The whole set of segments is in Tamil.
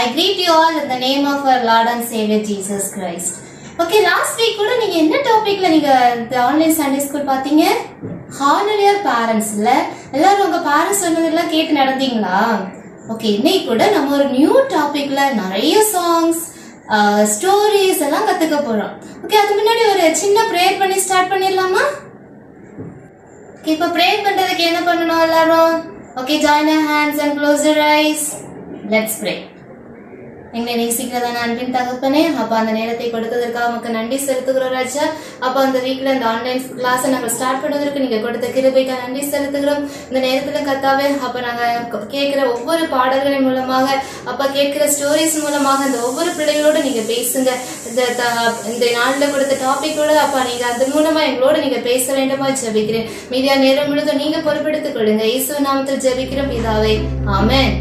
I greet you all in the name of our Lord and Savior Jesus Christ. Okay last week கூட நீங்க என்ன டாபிக்ல நீங்க இந்த ஆன்லைன் சண்டே ஸ்கூல் பாத்தீங்க ஹானர் யுவர் பேரண்ட்ஸ்ல எல்லாரும் உங்க பேரண்ட்ஸ் சொன்னதெல்லாம் கேட்டு நடந்தீங்களா ஓகே இன்னைக்கு கூட நம்ம ஒரு நியூ டாபிக்ல நிறைய சாங்ஸ் ஸ்டோரிஸ் எல்லாம் கத்துக்க போறோம் ஓகே அதுக்கு முன்னாடி ஒரு சின்ன ப்ரேயர் பண்ணி ஸ்டார்ட் பண்ணிடலாமா ஓகே இப்போ ப்ரேயர் பண்றதுக்கு என்ன பண்ணணும் எல்லாரும் okay join hands and close your eyes let's pray எங்களை நேசிக்கிறதான அன்பின் தகப்பனே அப்ப அந்த நேரத்தை கொடுத்ததற்காக நமக்கு நன்றி செலுத்துகிறோம் ராஜா அப்ப அந்த வீக்ல இந்த ஆன்லைன் கிளாஸ் நாங்க ஸ்டார்ட் பண்ணதற்கு நீங்க கொடுத்த கிருபைக்கு நன்றி செலுத்துகிறோம் இந்த நேரத்துல கத்தாவே அப்ப நாங்க கேட்கிற ஒவ்வொரு பாடல்களின் மூலமாக அப்ப கேட்கிற ஸ்டோரிஸ் மூலமாக இந்த ஒவ்வொரு பிள்ளைகளோட நீங்க பேசுங்க இந்த த- இந்த நாள்ல கொடுத்த டாபிக்கோட அப்ப நீங்க அதன் மூலமா எங்களோட நீங்க பேச வேண்டுமா ஜெபிக்கிறேன் மீதியா நேரம் முழுதும் நீங்க பொறுப்பெடுத்துக் கொள்ளுங்க இயேசு நாமத்தில் ஜெபிக்கிறோம் பிதாவே ஆமென்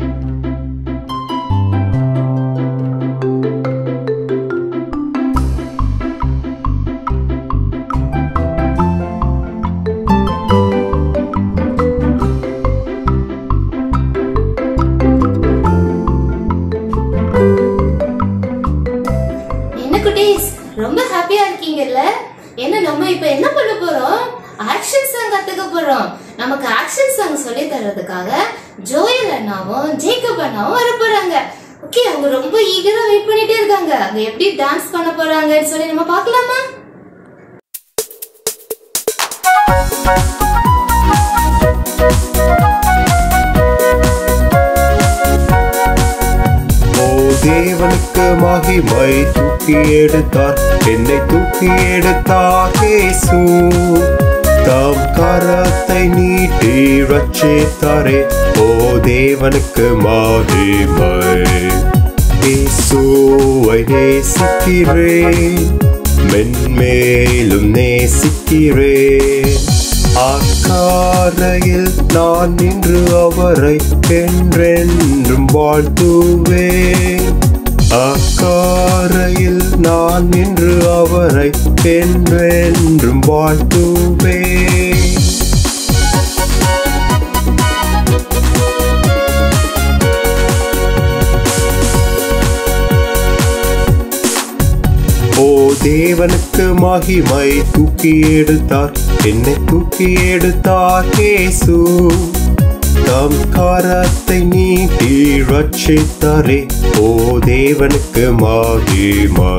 என்ன குட்டீஸ் ரொம்ப ஹாப்பியா இருக்கீங்கல்ல என்ன நம்ம இப்ப என்ன பண்ண போறோம் ஆக்ஷன் சாங் கத்துக்க போறோம் நமக்கு ஆக்ஷன் சாங் சொல்லி தர்றதுக்காக ஜோயல் அண்ணாவும் ஜேக்கப் அண்ணாவும் வர போறாங்க ஓகே அவங்க ரொம்ப ஈகரா வெயிட் பண்ணிட்டே இருக்காங்க அவங்க எப்படி டான்ஸ் பண்ண போறாங்கன்னு சொல்லி நம்ம பார்க்கலாமா ஓ தேவனுக்கு மகிமை தூக்கி எடுத்தார் என்னை தூக்கி எடுத்தார் இயேசு தாம் கரத்தை நீட்டி ரட்சித்தாரே ஓ தேவனுக்கு மகிமை இயேசுவை நேசிக்கிறேன் மென்மேலும் நேசிக்கிறேன் அக்காரையில் நான் நின்று அவரை என்றென்றும் வாழ்த்துவேன் அக்காரையில் நான் நின்று அவரை என்றென்றும் வாழ்த்துவேன் ஓ தேவனுக்கு மகிமை தூக்கி எடுத்தார் என்னை தூக்கி எடுத்தார் இயேசு தம் கரத்தை நீட்டி ரட்சித்தாரே ஓ தேவனுக்கு மகிமை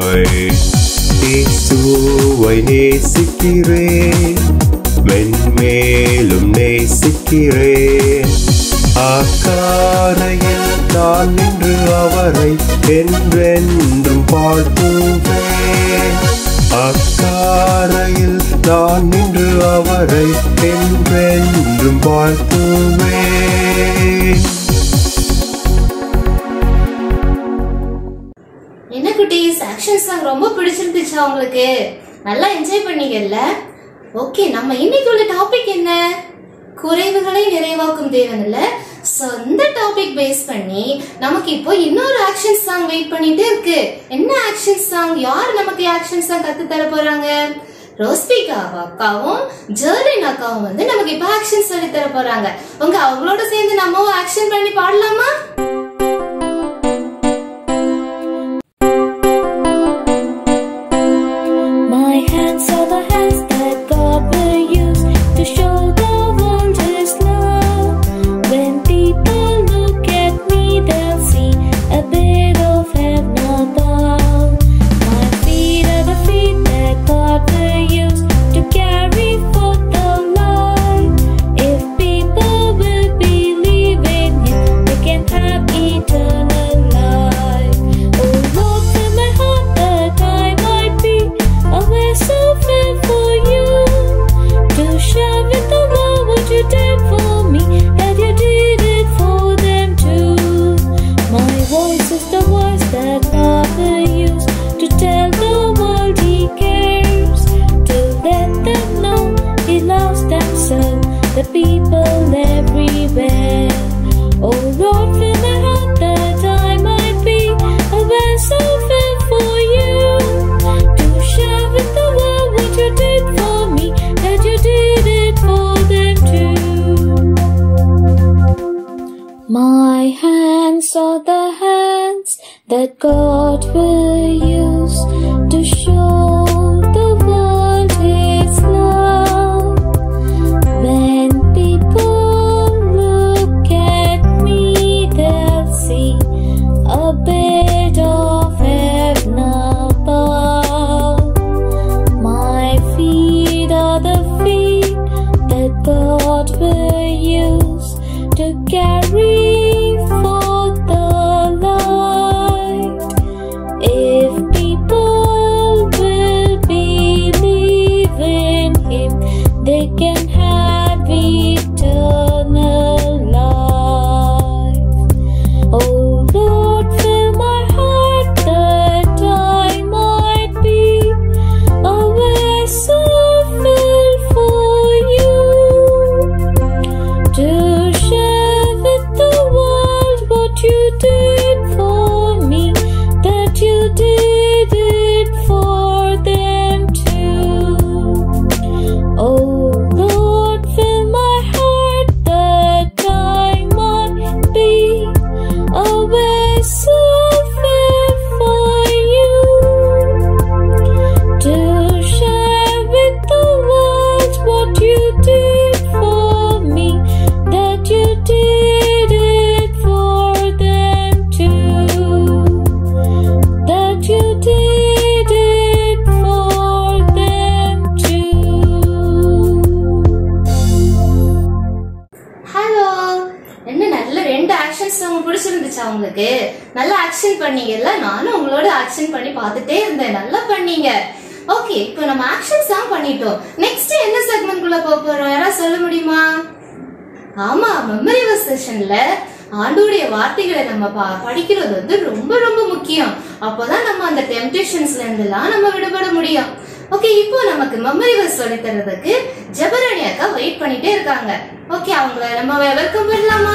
இயேசுவை நேசிக்கிறேன் மென்மேலும் நேசிக்கிறேன் அக்காரையில் நான் நின்று அவரை என்றென்றும் வாழ்த்துவேன் அக்காரையில் நான் நின்று அவரை என்றென்றும் வாழ்த்துவேன் என்ன குட்டீஸ் ஆக்ஷன் சாங் ரொம்ப பிடிச்சிருந்துச்சா உங்களுக்கு நல்லா என்ஜாய் பண்ணீங்கல்ல ஓகே நம்ம இன்னைக்கு உள்ள டாபிக் என்ன குறைவுகளை நிறைவாக்கும் தேவன் இல்ல சோ இந்த டாபிக் பேஸ் பண்ணி நமக்கு இப்போ இன்னொரு ஆக்ஷன் சாங் வெயிட் பண்ணிட்டே இருக்கு என்ன ஆக்ஷன் சாங் யார் நமக்கு ஆக்ஷன் சாங் கத்து தர போறாங்க ரோஸ்பிகா அக்காவும் ஜெர்லின் அக்காவும் வந்து நமக்கு இப்போ ஆக்ஷன் சொல்லி தர போறாங்க உங்க அவங்களோட சேர்ந்து நம்மவும் ஆக்ஷன் பண்ணி பாடலாமா My hands are the hands that God will use to show the world His love. When people look at me, they'll see a bit of heaven above. My feet are the feet that God will use to carry forth the light. If people will believe in Him, they can have eternal life. Oh Lord, fill my heart that I might be a vessel fit for you to share with the world what you did for me, that you did it for them too. My voice is the voice that God will use to tell the world He cares, to let them know He loves them so, the people everywhere. Oh Lord, fill my heart that I might be a vessel fit for you to share with the world what you did for me, that you did it for them too. My hands are the hands that God will use to show the world His love. When people look at me, they'll see a bit of heaven above. My feet are the feet that God will use to carry forth the light. If people will believe in Him, they can have eternal life. Oh Lord, fill my heart that I might be a vessel filled for you to share with the world what you did for me, that you did it for them too. Oh Lord, fill my heart that I might be a vessel fit for you to share with the world what you did for me, that you did it for them too, that you did it for them too. Hello என்ன நல்ல ரெண்டு ஆக்ஷன்ஸ் உங்களுக்கு பிடிச்சிருந்துச்சா உங்களுக்கு நல்ல ஆக்ஷன் பண்ணீங்கல்ல நானும் உங்களோட ஆக்ஷன் பண்ணி பார்த்துட்டே இருந்தேன் நல்லா பண்ணீங்க ஓகே இப்போ நம்ம ஆக்ஷன்ஸ் தான் பண்ணிட்டோம் நெக்ஸ்ட் என்ன செக்மெண்ட் குள்ள போக போறோம் யாராவது சொல்ல முடியுமா ஆமா மெமரி வர்ஸ் செஷன்ல ஆண்டோடைய வார்த்தைகளை நம்ம ப- படிக்கிறது வந்து ரொம்ப ரொம்ப முக்கியம் அப்போதான் நம்ம அந்த டெம்டேஷன்ஸ்ல இருந்தெல்லாம் நம்ம விடுபட முடியும் ஓகே இப்போ நமக்கு மெமரி வர்ஸ் சொல்லி தரதுக்கு ஜபராணி அக்கா வெயிட் பண்ணிட்டே இருக்காங்க ஓகே அவங்கள நம்ம வெல்கம் பண்ணலாமா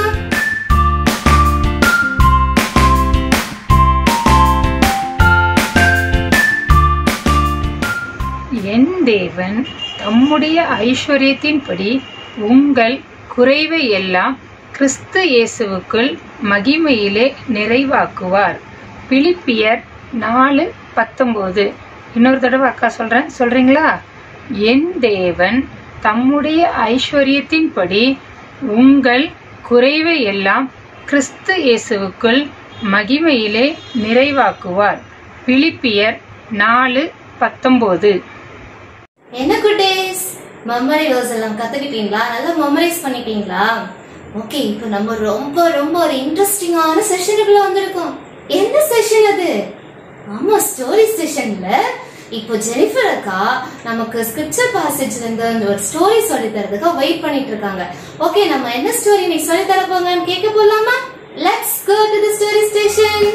என் தேவன் தம்முடைய ஐஸ்வர்யத்தின்படி உங்கள் குறைவை எல்லாம் கிறிஸ்து இயேசுவுக்குள் மகிமையிலே நிறைவாக்குவார் பிலிப்பியர் நாலு பத்தொம்போது இன்னொரு தடவை அக்கா சொல்றேன் சொல்றீங்களா என் தேவன் தம்முடைய ஐஸ்வர்யத்தின்படி உங்கள் குறைவை எல்லாம் கிறிஸ்து இயேசுவுக்குள் மகிமையிலே நிறைவாக்குவார் பிலிப்பியர் நாலு பத்தொம்போது என்ன குட்டேஸ் மெமரி வேர்ஸ் எல்லாம் கத்துக்கிட்டீங்களா நல்லா மெமரைஸ் பண்ணிட்டீங்களா ஓகே இப்போ நம்ம ரொம்ப ரொம்ப ஒரு இன்ட்ரெஸ்டிங்கான செஷனுக்குள்ள வந்திருக்கோம் என்ன செஷன் அது ஆமா ஸ்டோரி செஷன்ல இப்போ ஜெனிஃபர் அக்கா நமக்கு ஸ்கிரிப்சர் பாசேஜ்ல இருந்து அந்த ஒரு ஸ்டோரி சொல்லி தரதுக்கு வெயிட் பண்ணிட்டு இருக்காங்க ஓகே நம்ம என்ன ஸ்டோரி நீ சொல்லி தர போங்கன்னு கேட்க போலாமா let's go to the story station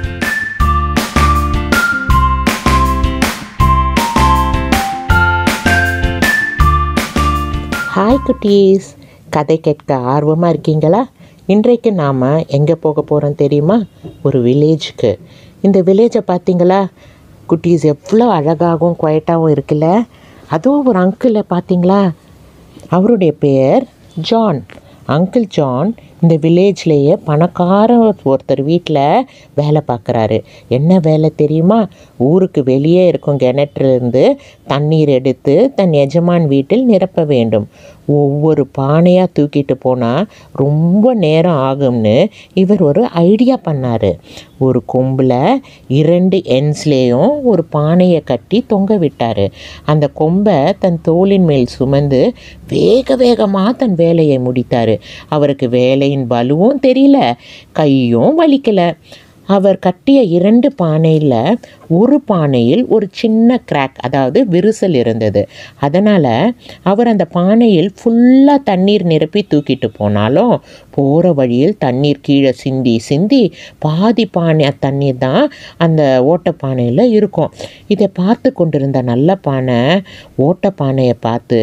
hi குட்டீஸ் கதை கேட்க ஆர்வமாக இருக்கீங்களா இன்றைக்கு நாம் எங்கே போக போகிறோம் தெரியுமா ஒரு வில்லேஜுக்கு இந்த வில்லேஜை பார்த்தீங்களா குட்டீஸ் எவ்வளோ அழகாகவும் குவைட்டாகவும் இருக்குல்ல அதுவும் ஒரு அங்கிளை பார்த்தீங்களா அவருடைய பெயர் ஜான் அங்கிள் ஜான் இந்த வில்லேஜ்லேயே பணக்கார ஒருத்தர் வீட்டில் வேலை பார்க்குறாரு என்ன வேலை தெரியுமா ஊருக்கு வெளியே இருக்கும் கிணற்றுலேருந்து தண்ணீர் எடுத்து தன் எஜமான் வீட்டில் நிரப்ப வேண்டும் ஒவ்வொரு பானையாக தூக்கிட்டு போனால் ரொம்ப நேரம் ஆகும்னு இவர் ஒரு ஐடியா பண்ணார் ஒரு கொம்பில் இரண்டு எண்ட்ஸ்லேயும் ஒரு பானையை கட்டி தொங்க விட்டார் அந்த கொம்பை தன் தோளின் மேல் சுமந்து வேக வேகமாக தன் வேலையை முடித்தார் அவருக்கு வேலையின் பலுவும் தெரியல கையும் வலிக்கலை அவர் கட்டிய இரண்டு பானையில் ஒரு பானையில் ஒரு சின்ன கிராக் அதாவது விரிசல் இருந்தது அதனால் அவர் அந்த பானையில் ஃபுல்லாக தண்ணீர் நிரப்பி தூக்கிட்டு போனாலும் போகிற வழியில் தண்ணீர் கீழே சிந்தி சிந்தி பாதி பானை தண்ணீர் தான் அந்த ஓட்டப்பானையில் இருக்கும் இதை பார்த்து கொண்டிருந்த நல்ல பானை ஓட்டப்பானையை பார்த்து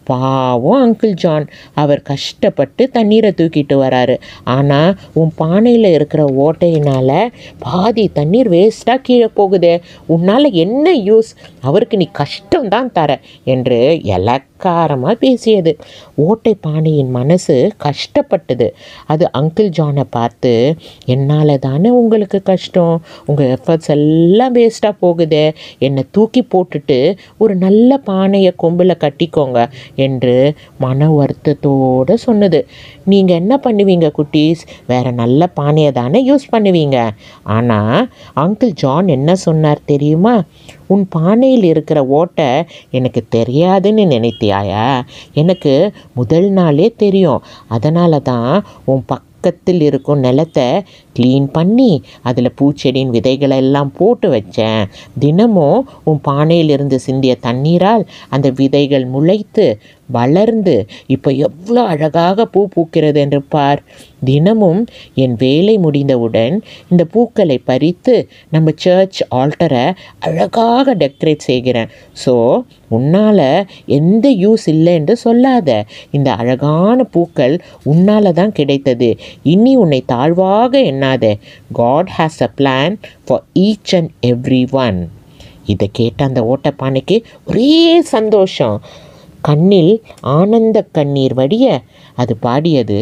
பாவம் அங்கிள் ஜான் அவர் கஷ்டப்பட்டு தண்ணீரை தூக்கிட்டு வராரு ஆனால் உன் பானையில் இருக்கிற ஓட்டையினால் பாதி தண்ணீர் வேஸ்ட்டாக கீழே போகுதே உன்னால் என்ன யூஸ் அவருக்கு நீ கஷ்டம்தான் தர என்று இலக்காரமாக பேசியது ஓட்டை பானையின் மனசு கஷ்டப்பட்டது அது அங்கிள் ஜானை பார்த்து என்னால் தானே உங்களுக்கு கஷ்டம் உங்கள் எஃபர்ட்ஸ் எல்லாம் வேஸ்ட்டாக போகுதே என்னை தூக்கி போட்டுட்டு ஒரு நல்ல பானையை கொம்பில் கட்டிக்கோங்க என்று மன வருத்தத்தோடு சொன்னது நீங்கள் என்ன பண்ணுவீங்க குட்டீஸ் வேறு நல்ல பானையை தானே யூஸ் பண்ணுவீங்க ஆனால் அங்கிள் ஜான் என்ன சொன்னார் தெரியுமா உன் பானையில் இருக்கிற ஓட்டை எனக்கு தெரியாதுன்னு நினைத்தியாயா எனக்கு முதல் நாளே தெரியும் அதனால தான் உன் பக்கத்தில் இருக்கும் நிலத்தை க்ளீன் பண்ணி அதில் பூச்செடியின் விதைகளை எல்லாம் போட்டு வச்சேன் தினமும் உன் பானையிலிருந்து சிந்திய தண்ணீரால் அந்த விதைகள் முளைத்து வளர்ந்து இப்போ எவ்வளோ அழகாக பூ பூக்கிறது என்று பார் தினமும் என் வேலை முடிந்தவுடன் இந்த பூக்களை பறித்து நம்ம சர்ச் ஆல்டரை அழகாக டெக்கரேட் செய்கிறேன் ஸோ உன்னால் எந்த யூஸ் இல்லை என்று சொல்லாத இந்த அழகான பூக்கள் உன்னால் தான் கிடைத்தது இனி உன்னை தாழ்வாக எண்ணாத God has a plan for each and every one இதை கேட்ட அந்த ஓட்டப்பானைக்கு ஒரே சந்தோஷம் கண்ணில் ஆனந்த கண்ணீர் வடிய அது பாடியது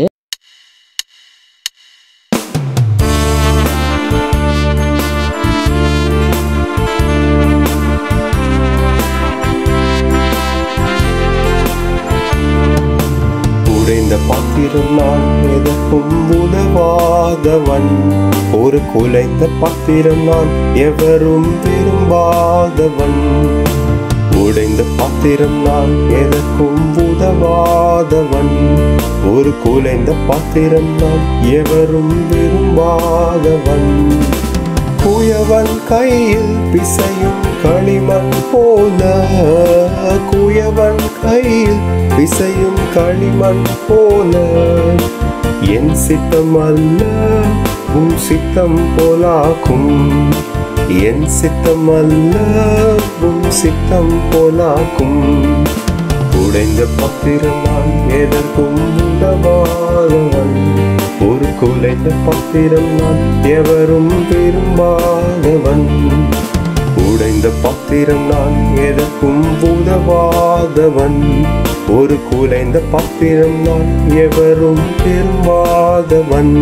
உடைந்த பாத்திரம் நான் எதற்கும் உதவாதவன் ஒரு குலைந்த பாத்திரம் நான் எவரும் விரும்பாதவன் உடைந்த பாத்திரம் நான் எதற்கும் உதவாதவன் ஒரு குலைந்த பாத்திரம் நான் எவரும் விரும்பாதவன் குயவன் கையில் பிசையும் களிமண் போல குயவன் கையில் பிசையும் களிமண் போல என் சித்தம் அல்ல உன் சித்தம் போலாக்கும் என் சித்தம் அல்ல உன் சித்தம் போலாக்கும் உடைந்த பத்திரம் நான் எதற்கும் உதவாதவன் ஒரு குலைந்த பத்திரம் நான் எவரும் விரும்பாதவன் உடைந்த பத்திரம் நான் எதற்கும் உதவாதவன் ஒரு குலைந்த பத்திரம் நான் எவரும் விரும்பாதவன்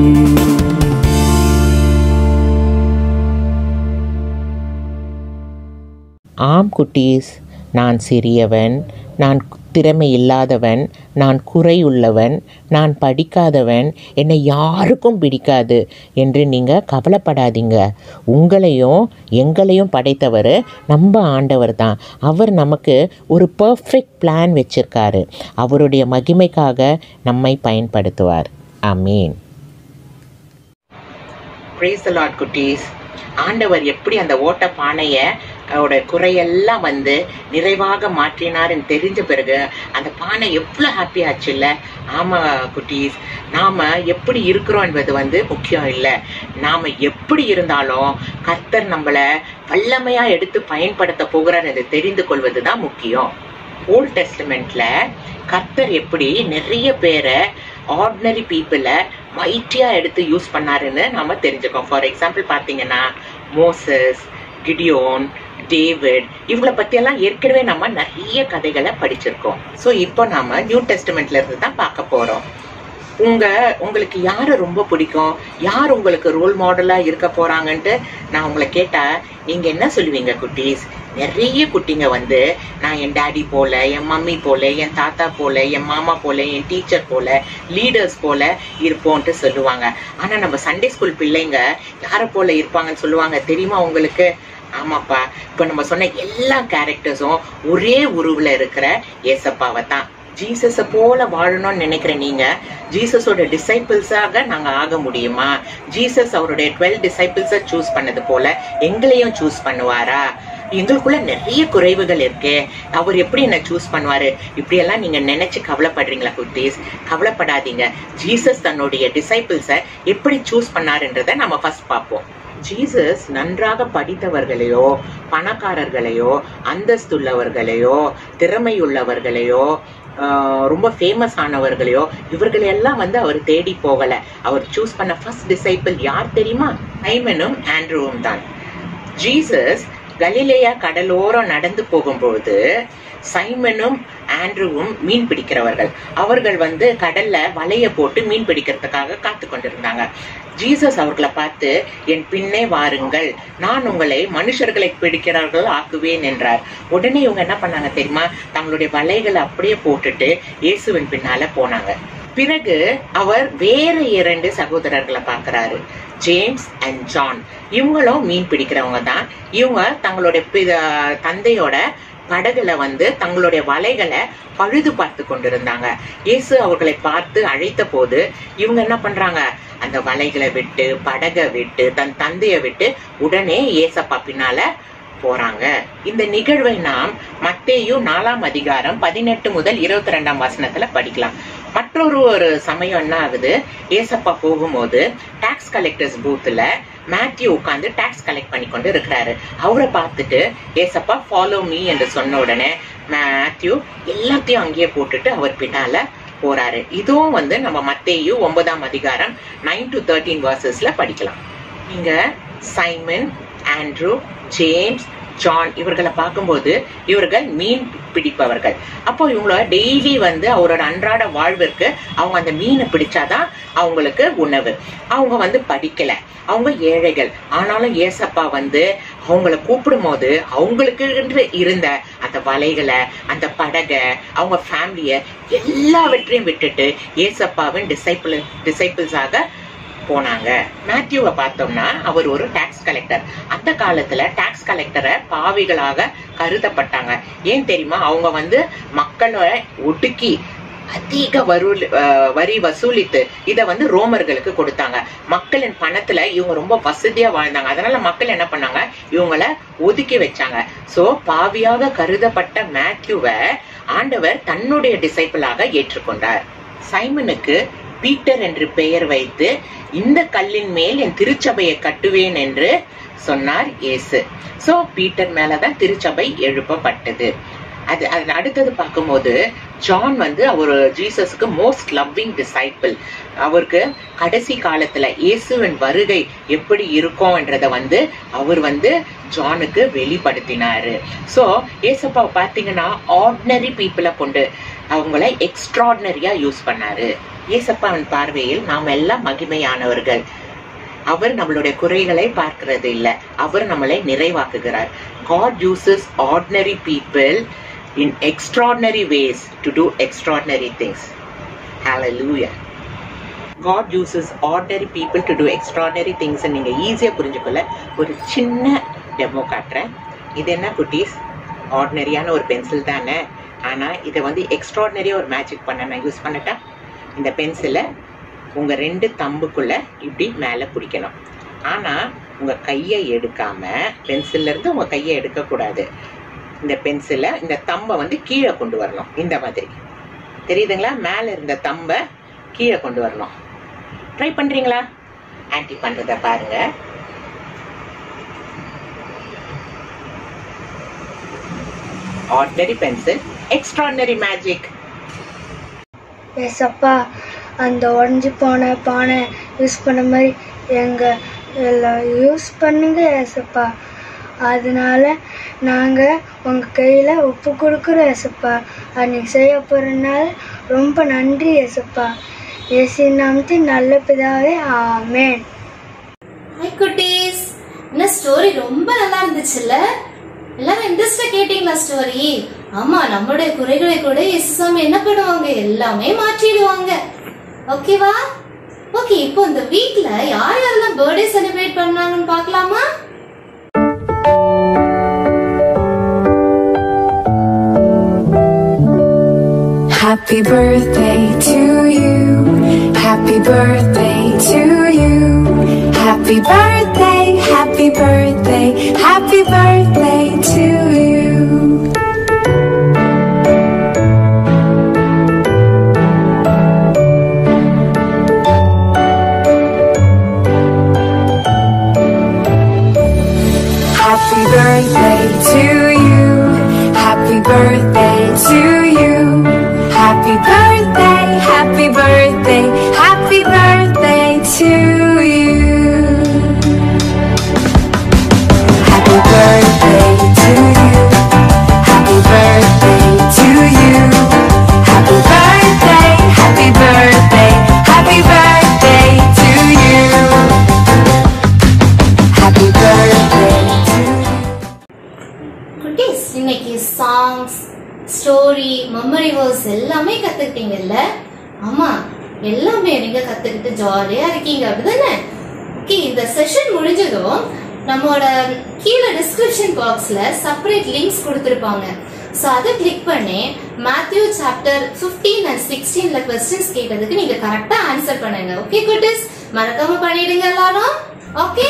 ஆம் குட்டீஸ் நான் சிறியவன் நான் திறமை இல்லாதவன் நான் குறையுள்ளவன் நான் படிக்காதவன் என்னை யாருக்கும் பிடிக்காது என்று நீங்கள் கவலைப்படாதீங்க உங்களையும் எங்களையும் படைத்தவர் நம்ம ஆண்டவர் தான் அவர் நமக்கு ஒரு பர்ஃபெக்ட் பிளான் வச்சிருக்காரு அவருடைய மகிமைக்காக நம்மை பயன்படுத்துவார் அமீன் praise the லார்ட் குட்டீஸ் ஆண்டவர் எப்படி அந்த ஓட்ட பானைய அவரோட குறையெல்லாம் வந்து நிறைவாக மாற்றினாருன்னு தெரிஞ்ச பிறகு அந்த பானை எவ்வளவு ஹாப்பி ஆச்சு இல்ல ஆமா குட்டீஸ் நாம எப்படி இருக்கிறோம் என்பது வந்து முக்கியம் இல்லை நாம எப்படி இருந்தாலும் கர்த்தர் நம்மள வல்லமையா எடுத்து பயன்படுத்த போகிறார் என்று தெரிந்து கொள்வது தான் முக்கியம் ஓல்ட் டெஸ்டமெண்ட்ல கர்த்தர் எப்படி நிறைய பேரை ஆர்டினரி பீப்புளை மைட்டியா எடுத்து யூஸ் பண்ணாருன்னு நாம தெரிஞ்சுக்கோம் ஃபார் எக்ஸாம்பிள் பாத்தீங்கன்னா மோசஸ் கிடியோன் டேவிட் இவங்கள பத்தி எல்லாம் ஏற்கனவே நம்ம நிறைய கதைகளை படிச்சிருக்கோம் சோ இப்போ நாம நியூ டெஸ்டமெண்ட்ல இருந்து தான் பார்க்க போறோம் உங்க உங்களுக்கு யாரை ரொம்ப பிடிக்கும் யார் உங்களுக்கு ரோல் மாடலா இருக்க போறாங்கன்ட்டு நான் உங்களை கேட்டா நீங்க என்ன சொல்லுவீங்க குட்டீஸ் நிறைய குட்டிங்க வந்து நான் என் டாடி போல என் மம்மி போல என் தாத்தா போல என் மாமா போல என் டீச்சர் போல லீடர்ஸ் போல இருப்போம்ட்டு சொல்லுவாங்க ஆனா நம்ம சண்டே ஸ்கூல் பிள்ளைங்க யாரை போல இருப்பாங்கன்னு சொல்லுவாங்க தெரியுமா உங்களுக்கு ஆமாப்பா இப்ப நம்ம சொன்ன எல்லா கேரக்டர்ஸும் ஒரே உருவுல இருக்கிற ஏசப்பாவை தான் ஜீசஸ போல வாழணும்னு நினைக்கிற நீங்க ஜீசஸோட டிசைபிள்ஸாக நாங்க ஆக முடியுமா ஜீசஸ் அவருடைய டுவெல் டிசைபிள்ஸ சூஸ் பண்ணது போல எங்களையும் சூஸ் பண்ணுவாரா எங்களுக்குள்ள நிறைய குறைவுகள் இருக்கே அவர் எப்படி என்ன சூஸ் பண்ணுவாரு இப்படி எல்லாம் நீங்க நினைச்சு கவலைப்படுறீங்களா குட்டீஸ் கவலைப்படாதீங்க ஜீசஸ் தன்னுடைய டிசைபிள்ஸ எப்படி சூஸ் பண்ணாருன்றத நம்ம ஃபர்ஸ்ட் பார்ப்போம் ஜீசஸ் நன்றாக படித்தவர்களையோ பணக்காரர்களையோ அந்தஸ்துள்ளவர்களையோ திறமையுள்ளவர்களையோ ஆஹ், ரொம்ப ஃபேமஸ் ஆனவர்களையோ இவர்களையெல்லாம் வந்து அவர் தேடி போகல அவர் சூஸ் பண்ண ஃபர்ஸ்ட் டிசைபிள் யார் தெரியுமா சைமனும் ஆண்ட்ரூவும் தான் ஜீசஸ் கலிலேயா கடலோரம் நடந்து போகும்போது சைமனும் ஆண்ட்ரூவும் மீன் பிடிக்கிறவர்கள் அவர்கள் வந்து கடல்ல வலைய போட்டு மீன் பிடிக்கிறதுக்காக காத்து கொண்டிருந்தாங்க ஜீசஸ் அவர்களை பார்த்து என் பின்னே வாருங்கள் நான் உங்களை மனுஷர்களை பிடிக்கிறார்கள் ஆக்குவேன் என்றார் உடனே இவங்க என்ன பண்ணாங்க தெரியுமா தங்களுடைய வலைகளை அப்படியே போட்டுட்டு இயேசுவின் பின்னால போனாங்க பிறகு அவர் வேற இரண்டு சகோதரர்களை பார்க்கறாரு ஜேம்ஸ் அண்ட் ஜான் இவங்களும் மீன் பிடிக்கிறவங்க தான் இவங்க தங்களுடைய பி- தந்தையோட படகுல வந்து தங்களுடைய வலைகளை பழுது பார்த்து கொண்டிருந்தாங்க இயேசு அவர்களை பார்த்து அழைத்த போது இவங்க என்ன பண்றாங்க அந்த வலைகளை விட்டு படகை விட்டு தன் தந்தையை விட்டு உடனே ஏசப்பா பின்னால போறாங்க இந்த நிகழ்வை நாம் மத்தேயு நாலாம் அதிகாரம் பதினெட்டு முதல் இருபத்தி ரெண்டாம் வசனத்துல படிக்கலாம் மற்றொரு ஒரு சமயம் என்ன ஆகுது ஏசப்பா போகும்போது டாக்ஸ் கலெக்டர்ஸ் பூத்துல மேத்யூ உட்கார்ந்து டாக்ஸ் கலெக்ட் பண்ணி கொண்டு இருக்கிறாரு அவரை பார்த்துட்டு ஏசப்பா ஃபாலோ மீ என்று சொன்ன உடனே மேத்யூ எல்லாத்தையும் அங்கேயே போட்டுட்டு அவர் பின்னால போறாரு இதுவும் வந்து நம்ம மத்தேயு ஒன்பதாம் அதிகாரம் நைன் டு தேர்ட்டீன் வர்சஸ்ல படிக்கலாம் நீங்க சைமன் ஆண்ட்ரூ ஜேம்ஸ் ஜான் இவர்களை பார்க்கும்போது இவர்கள் மீன் பிடிப்பவர்கள் அப்போ இவங்கள டெய்லி வந்து அவரோட அன்றாட வாழ்விற்கு அவங்க அந்த மீனை பிடிச்சாதான் அவங்களுக்கு உணவு அவங்க வந்து படிக்கல அவங்க ஏழைகள் ஆனாலும் ஏசப்பா வந்து அவங்கள கூப்பிடும் போது அவங்களுக்கு என்று இருந்த அந்த வலைகளை அந்த படகை அவங்க ஃபேமிலிய எல்லாவற்றையும் விட்டுட்டு ஏசப்பாவின் டிசைபிள் டிசைபிள்ஸாக போனாங்க மேத்யூவை பார்த்தோம்னா அவர் ஒரு டாக்ஸ் கலெக்டர் அந்த காலத்துல டாக்ஸ் கலெக்டரை பாவிகளாக கருதப்பட்டாங்க ஏன் தெரியுமா அவங்க வந்து மக்களை ஒடுக்கி அதிக வசூல் அஹ் வரி வசூலித்து இத வந்து ரோமர்களுக்கு கொடுத்தாங்க மக்களின் பணத்துல இவங்க ரொம்ப வசதியா வாழ்ந்தாங்க அதனால மக்கள் என்ன பண்ணாங்க இவங்கள ஒதுக்கி வச்சாங்க சோ பாவியாக கருதப்பட்ட மேத்யூவை ஆண்டவர் தன்னுடைய டிசைபிளாக ஏற்றுக்கொண்டார் சைமனுக்கு பீட்டர் என்று பெயர் வைத்து இந்த கல்லின் மேல் என் திருச்சபையை கட்டுவேன் என்று சொன்னார் இயேசு சோ பீட்டர் மேலதான் திருச்சபை எழுப்பப்பட்டது அது அதுல அடுத்தது பார்க்கும்போது ஜான் வந்து அவர் ஜீசஸுக்கு மோஸ்ட் லவ்விங் டிசைபிள் அவருக்கு கடைசி காலத்துல இயேசுவின் வருகை எப்படி இருக்கும்ன்றத வந்து அவர் வந்து ஜானுக்கு வெளிப்படுத்தினாரு சோ ஏசப்பா பாத்தீங்கன்னா ஆர்டினரி பீப்புளை கொண்டு அவங்கள எக்ஸ்ட்ராடினரியா யூஸ் பண்ணாரு ஏசப்பாவின் பார்வையில் நாம் எல்லாம் மகிமையானவர்கள் அவர் நம்மளுடைய குறைகளை பார்க்கிறது இல்ல அவர் நம்மளை நிறைவாக்குகிறார் God uses ordinary people in extraordinary ways to do extraordinary things hallelujah God uses ordinary people to do extraordinary things நீங்க ஈஸியா புரிஞ்சுக்கொள்ள ஒரு சின்ன டெமோ காட்டுறேன் இது என்ன குட்டீஸ் ஆர்டினரியான ஒரு பென்சில் தானே ஆனா இதை வந்து எக்ஸ்ட்ராடினரியா ஒரு மேஜிக் பண்ண நான் யூஸ் பண்ணட்டா இந்த பென்சிலை உங்க ரெண்டு தம்புக்குள்ள இப்படி மேல பிடிக்கணும் ஆனா உங்க கையை எடுக்காம பென்சில்ல இருந்து உங்க கையை எடுக்க கூடாது இந்த பென்சிலை இந்த தம்பை வந்து கீழே கொண்டு வரணும் இந்த மாதிரி தெரியுதுங்களா மேல இருந்த தம்பை கீழே கொண்டு வரணும் ட்ரை பண்றீங்களா ஆன்டி பண்றத பாருங்க ஆர்டினரி பென்சில் எக்ஸ்ட்ராடினரி மேஜிக் ஏசப்பா அந்த உடஞ்சி போன பானை யூஸ் பண்ண மாதிரி எங்கள் எல்லாம் யூஸ் பண்ணுங்க ஏசப்பா அதனால நாங்கள் உங்கள் கையில் உப்பு கொடுக்குறோம் ஏசப்பா அன்னைக்கு செய்ய போகிறனால ரொம்ப நன்றி ஏசப்பா ஏசி நாமத்தின் நல்ல பிதாவே ஆமேன் ஹாய் குட்டீஸ் என்ன ஸ்டோரி ரொம்ப நல்லா இருந்துச்சுல்ல எல்லாரும் இன்ட்ரெஸ்டா கேட்டீங்களா ஸ்டோரி ஆமா நம்மளுடைய குறைகளை கூட இயேசுசாமி என்ன பண்ணுவாங்க எல்லாமே மாற்றிடுவாங்க ஓகேவா ஓகே இப்போ இந்த வீக்ல யார் யாரெல்லாம் பர்த்டே செலிப்ரேட் பண்ணாங்கன்னு பார்க்கலாமா Happy birthday to you. Happy birthday to you. Happy birthday, happy birthday, happy birthday to you. Story memory verse எல்லாமே கத்துக்கிட்டீங்கல்ல ஆமா எல்லாமே நீங்க கத்துக்கிட்டு ஜாலியா இருக்கீங்க அப்படிதானே ஓகே இந்த செஷன் முடிஞ்சதும் நம்மளோட கீழே டிஸ்கிரிப்ஷன் பாக்ஸ்ல செப்பரேட் லிங்க்ஸ் கொடுத்துருப்பாங்க ஸோ அதை கிளிக் பண்ணி மேத்யூ சாப்டர் 15 அண்ட் சிக்ஸ்டீன்ல கொஸ்டின்ஸ் கேட்டதுக்கு நீங்க கரெக்டா ஆன்சர் பண்ணுங்க ஓகே குட்டிஸ் மறக்காம பண்ணிடுங்க எல்லாரும் ஓகே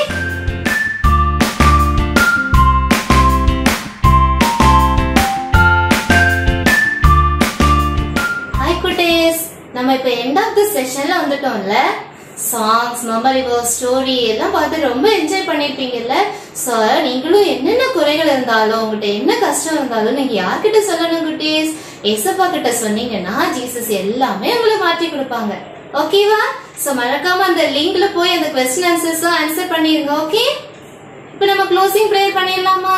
ஹாய் குட்டீஸ் நம்ம இப்போ எண்ட் ஆஃப் தி செஷன்ல வந்துட்டோம்ல சாங்ஸ் மெமரி வேர்ஸ் ஸ்டோரி எல்லாம் பார்த்து ரொம்ப என்ஜாய் பண்ணிருப்பீங்கல்ல ஸோ நீங்களும் என்னென்ன குறைகள் இருந்தாலும் உங்ககிட்ட என்ன கஷ்டம் இருந்தாலும் நீங்க யார்கிட்ட சொல்லணும் குட்டீஸ் ஏசப்பா கிட்ட சொன்னீங்கன்னா ஜீசஸ் எல்லாமே உங்களுக்கு மாற்றி கொடுப்பாங்க ஓகேவா ஸோ மறக்காம அந்த லிங்க்ல போய் அந்த கொஸ்டின் ஆன்சர்ஸும் ஆன்சர் பண்ணிருங்க ஓகே இப்போ நம்ம க்ளோசிங் ப்ரேயர் பண்ணிடலாமா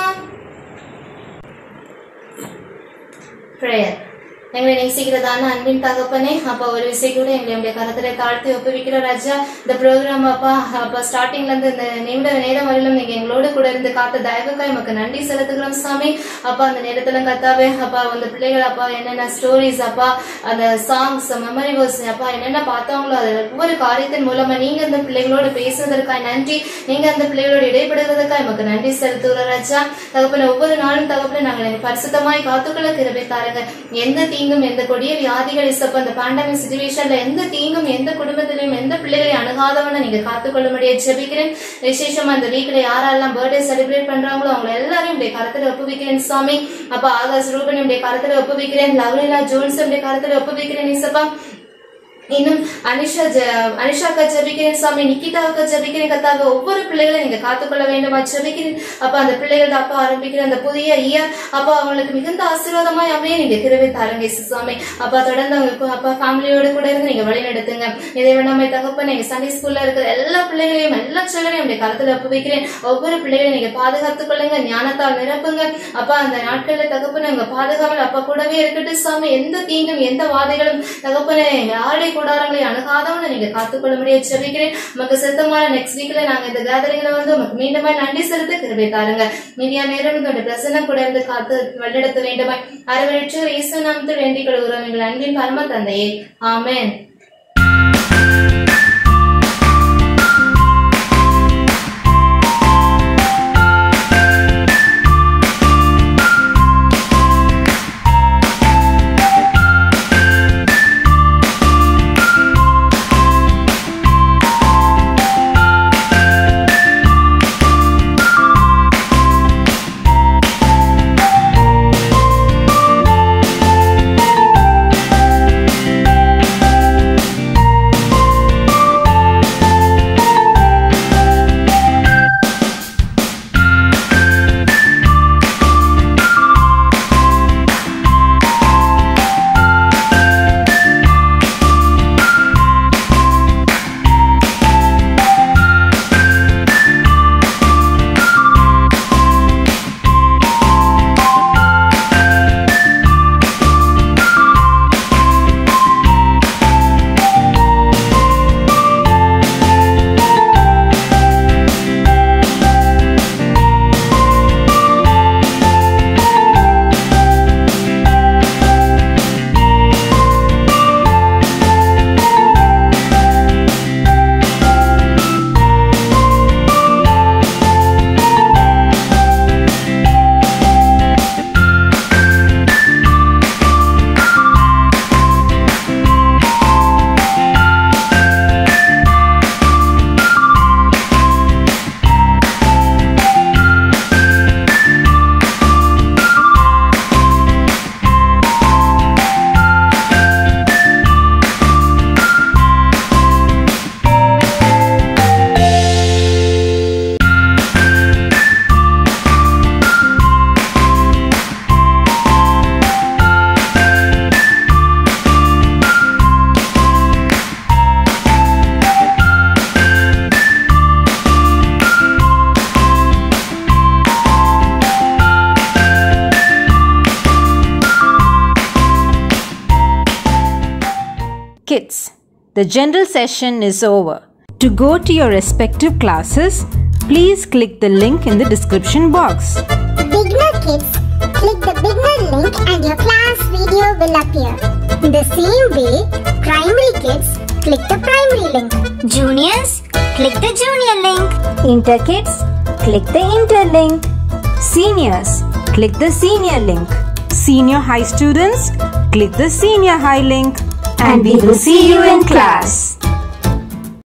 ப்ரேயர் எங்களை நேசிக்கிறதான அன்பின் தகப்பனே அப்பா ஒரு விசை கூட எங்களை உடைய கரத்துல தாழ்த்தி ஒப்புவிக்கிற ராஜா இந்த ப்ரோக்ராம் அப்பா அப்பா ஸ்டார்டிங்ல இருந்து இந்த நிமிட நேரம் வரையிலும் நீங்க எங்களோட கூட இருந்து காத்த தயவுக்காய் நமக்கு நன்றி செலுத்துகிறோம் சாமி அப்பா அந்த நேரத்துல கத்தாவே அப்பா அந்த பிள்ளைகள் அப்பா என்னென்ன ஸ்டோரிஸ் அப்பா அந்த சாங்ஸ் மெமரி வேர்ஸ் அப்பா என்னென்ன பார்த்தாங்களோ அது ஒவ்வொரு காரியத்தின் மூலமா நீங்க அந்த பிள்ளைகளோட பேசுனதற்காய் நன்றி நீங்க அந்த பிள்ளைகளோட இடைப்படுகிறதுக்காய் நமக்கு நன்றி செலுத்துகிறோம் ராஜா தகப்பன ஒவ்வொரு நாளும் தகப்பன நாங்கள் எங்க பரிசுத்தமாய் காத்துக்களை கிருபை தாருங்க எந்த தீங்கும் எந்த கொடிய வியாதிகள் இசப்ப அந்த பேண்டமிக் சுச்சுவேஷன்ல எந்த தீங்கும் எந்த குடும்பத்திலையும் எந்த பிள்ளைகளை அணுகாதவன நீங்க காத்துக்கொள்ளும்படியே ஜெபிக்கிறேன் விசேஷமா அந்த வீக்ல யாரெல்லாம் பர்த்டே செலிப்ரேட் பண்றாங்களோ அவங்க எல்லாரையும் உடைய கரத்துல ஒப்புவிக்கிறேன் சாமி அப்ப ஆகாஷ் ரூபன் உடைய கரத்துல ஒப்புவிக்கிறேன் லவ்லிலா ஜோன்ஸ் உடைய கரத்துல ஒப்புவிக்கிறேன் இசப்பா இன்னும் அனிஷா ஜ அனிஷாக்கா ஜபிக்கிறேன் சாமி நிக்கிதாவுக்கா ஜபிக்கிறேன் கத்தாங்க ஒவ்வொரு பிள்ளைகளும் நீங்க காத்துக்கொள்ள வேண்டுமா ஜபிக்கிறேன் அப்ப அந்த பிள்ளைகள் அப்பா ஆரம்பிக்கிற அந்த புதிய இயர் அப்பா அவங்களுக்கு மிகுந்த ஆசீர்வாதமாய் அமைய நீங்க கிருவை தாருங்க இயேசு சாமி அப்பா தொடர்ந்து அவங்க அப்பா ஃபேமிலியோட கூட இருந்து நீங்க வழி நடத்துங்க இதை வேணாமை தகப்பன் நீங்க சண்டே ஸ்கூல்ல இருக்கிற எல்லா பிள்ளைகளையும் எல்லா சிலரையும் உடைய கருத்துல ஒப்புவிக்கிறேன் ஒவ்வொரு பிள்ளைகளையும் நீங்க பாதுகாத்துக் கொள்ளுங்க ஞானத்தால் நிரப்புங்க அப்பா அந்த நாட்கள்ல தகப்பன உங்க பாதுகாவல் அப்பா கூடவே இருக்கட்டும் சாமி எந்த தீங்கும் எந்த வாதைகளும் தகப்பனே யாருடைய கூடாரங்களை அணுகாதவன நீங்க காத்துக்கொள்ள முடியாது ஜெபிக்கிறேன் நமக்கு சித்தமான நெக்ஸ்ட் வீக்ல நாங்க இந்த கேதரிங்ல வந்து உமக்கு மீண்டுமா நன்றி செலுத்த கிருபை தாருங்க மீதியா நேரம் இந்த பிரசன்னம் கூட இருந்து காத்து வழிநடத்த வேண்டுமாய் அரவணைச்சு இயேசு நாமத்தில் வேண்டிக் கொள்கிறோம் எங்கள் அன்பின் பரம தந்தையே ஆமென் Kids, the general session is over. To go to your respective classes, please click the link in the description box. Beginner kids, click the beginner link and your class video will appear. In the same way, primary kids, click the primary link. Juniors, click the junior link. Inter kids, click the inter link. Seniors, click the senior link. Senior high students, click the senior high link. And we will see you in class.